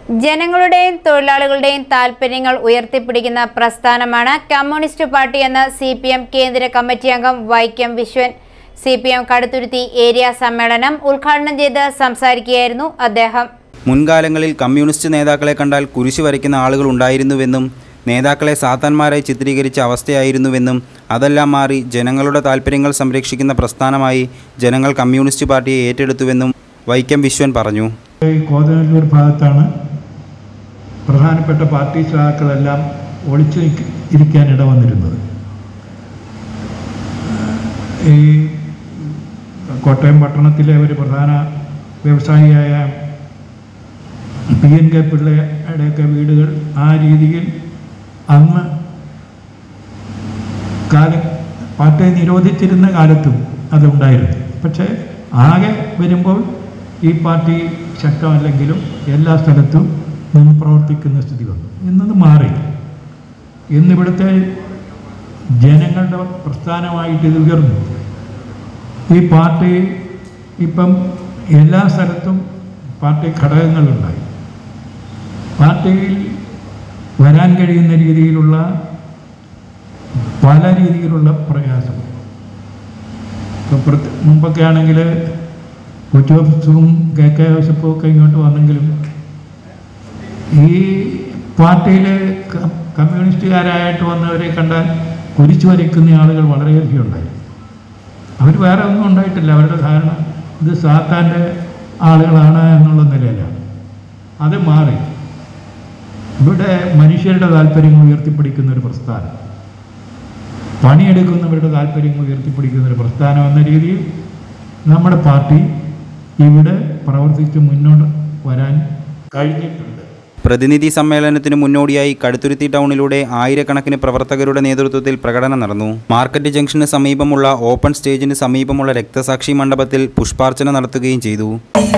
ജനങ്ങളുടെയും തൊഴിലാളികളുടെയും താൽപ്പര്യങ്ങൾ ഉയർത്തിപ്പിടിക്കുന്ന പ്രസ്ഥാനമാണ് കമ്മ്യൂണിസ്റ്റ് പാർട്ടി എന്ന് സി പി എം കേന്ദ്ര കമ്മിറ്റി അംഗം Vaikom Viswan C P M Kaduthuruthy area സമ്മേളനം ഉദ്ഘാടനം ചെയ്ത് സംസാരിക്കുകയായിരുന്നു അദ്ദേഹം മുൻകാലങ്ങളിൽ കമ്മ്യൂണിസ്റ്റ് നേതാക്കളെ കണ്ടാൽ കുരിശു വരയ്ക്കുന്ന ആളുകൾ ഉണ്ടായിരുന്നുവെന്നും നേതാക്കളെ സാത്താന്മാരായി ചിത്രീകരിച്ച അവസ്ഥയായിരുന്നുവെന്നും അതെല്ലാം മാറി ജനങ്ങളുടെ താൽപ്പര്യങ്ങൾ സംരക്ഷിക്കുന്ന പ്രസ്ഥാനമായി ജനങ്ങൾ കമ്മ്യൂണിസ്റ്റ് പാർട്ടിയെ ഏറ്റെടുത്തുവെന്നും വൈക്കം വിശ്വൻ പറഞ്ഞു ഈ കോതനല്ലൂർ ഭാഗത്താണ് പ്രധാനപ്പെട്ട പാർട്ടി സഹാക്കളെല്ലാം ഒളിച്ചു നിൽക്ക- ഇരിക്കാൻ ഇട വന്നിരുന്നത് ഈ കോട്ടയം പട്ടണത്തിലെ ഒരു പ്രധാന വ്യവസായിയായ പി എൻ കെ പിള്ളയുടെയൊക്കെ വീടുകൾ ആ രീതിയിൽ അന്ന് കാലം പാർട്ടിയെ നിരോധിച്ചിരുന്ന കാലത്തും അതുണ്ടായിരുന്നു പക്ഷേ ആകെ വരുമ്പോൾ ഈ പാർട്ടി ശക്തമല്ലെങ്കിലും എല്ലാ സ്ഥലത്തും നിന്ന് പ്രവർത്തിക്കുന്ന സ്ഥിതി വന്നു ഇന്നത് മാറി ഇന്നിവിടുത്തെ ജനങ്ങളുടെ പ്രസ്ഥാനമായിട്ട് ഇത് ഉയർന്നു ഈ പാർട്ടി ഇപ്പം എല്ലാ സ്ഥലത്തും പാർട്ടി ഘടകങ്ങളുണ്ടായി പാർട്ടിയിൽ വരാൻ കഴിയുന്ന രീതിയിലുള്ള പല രീതിയിലുള്ള പ്രയാസം ഇപ്പം പ്രത്യ- മുമ്പൊക്കെ ആണെങ്കിൽ കുറ്റോസും കെ കെ ജോസഫും ഒക്കെ ഇങ്ങോട്ട് വന്നെങ്കിലും ഈ പാർട്ടിയിൽ കമ്മ്യൂണിസ്റ്റുകാരായിട്ട് വന്നവരെ കണ്ടാൽ കുരിച്ചു വരയ്ക്കുന്ന ആളുകൾ വളരെയധികം ഉണ്ടായി അവർ വേറെ ഒന്നും ഉണ്ടായിട്ടില്ല അവരുടെ ധാരണ ഇത് സാത്താൻ്റെ ആളുകളാണ് എന്നുള്ള നിലയിലാണ് അത് മാറി ഇവിടെ മനുഷ്യരുടെ താല്പര്യങ്ങൾ ഉയർത്തിപ്പിടിക്കുന്ന ഒരു പ്രസ്ഥാനം പണിയെടുക്കുന്നവരുടെ താല്പര്യങ്ങൾ ഉയർത്തിപ്പിടിക്കുന്ന ഒരു പ്രസ്ഥാനം എന്ന രീതിയിൽ നമ്മുടെ പാർട്ടി ഇവിടെ പ്രവർത്തിച്ച് മുന്നോട്ട് വരാൻ കഴിഞ്ഞിട്ടുണ്ട് പ്രതിനിധി സമ്മേളനത്തിന് മുന്നോടിയായി കടുത്തുരുത്തി ടൗണിലൂടെ ആയിരക്കണക്കിന് പ്രവർത്തകരുടെ നേതൃത്വത്തിൽ പ്രകടനം നടന്നു മാർക്കറ്റ് ജംഗ്ഷന് സമീപമുള്ള ഓപ്പൺ സ്റ്റേജിന് സമീപമുള്ള രക്തസാക്ഷി മണ്ഡപത്തിൽ പുഷ്പാർച്ചന നടത്തുകയും ചെയ്തു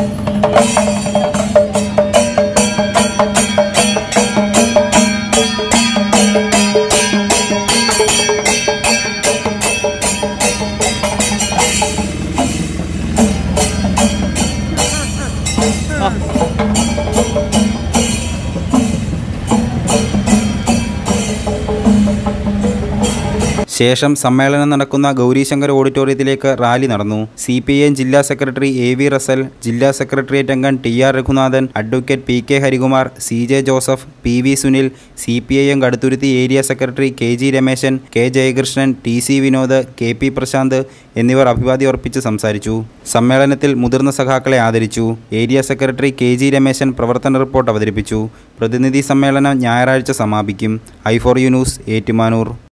ശേഷം സമ്മേളനം നടക്കുന്ന ഗൗരീശങ്കർ ഓഡിറ്റോറിയത്തിലേക്ക് റാലി നടന്നു സി പി ഐ ജില്ലാ സെക്രട്ടറി എ വി റസൽ ജില്ലാ സെക്രട്ടേറിയറ്റ് അംഗം T R Raghunathan advocate P K Harikumar C J Joseph P V Sunil C P I M Kaduthuruthy area secretary K G Rameshan K Jayakrishnan T C Vinod K P Prashanth എന്നിവർ അഭിവാദ്യം അർപ്പിച്ച് സംസാരിച്ചു സമ്മേളനത്തിൽ മുതിർന്ന സഖാക്കളെ ആദരിച്ചു area secretary K G Rameshan പ്രവർത്തന റിപ്പോർട്ട് അവതരിപ്പിച്ചു പ്രതിനിധി സമ്മേളനം ഞായറാഴ്ച സമാപിക്കും I four U news Ettumanoor